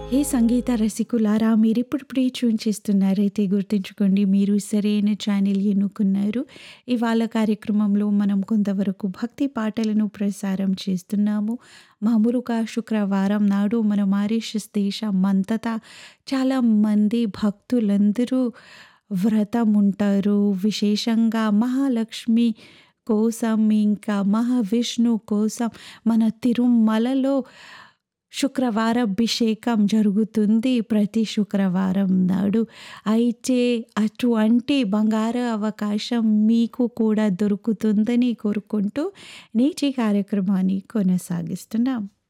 హే సంగీత రసికులారా మీరిప్పుడిప్పుడే tune చేస్తున్నారైతే గుర్తుంచుకోండి మీరు సరైన ఛానల్ ఎన్నుకున్నారు ఇవాళ కార్యక్రమంలో మనం కొంతవరకు భక్తి పాటలను ప్రసారం చేస్తున్నాము మామూలుగా శుక్రవారం నాడు మన మారిషస్ దేశం అంతటా చాలామంది భక్తులందరూ వ్రతం ఉంటారు విశేషంగా మహాలక్ష్మి కోసం ఇంకా మహావిష్ణు కోసం మన తిరుమలలో శుక్రవార అభిషేకం జరుగుతుంది ప్రతి శుక్రవారం నాడు అయితే అటువంటి బంగారు అవకాశం మీకు కూడా దొరుకుతుందని కోరుకుంటూ నేటి కార్యక్రమాన్ని కొనసాగిస్తున్నాం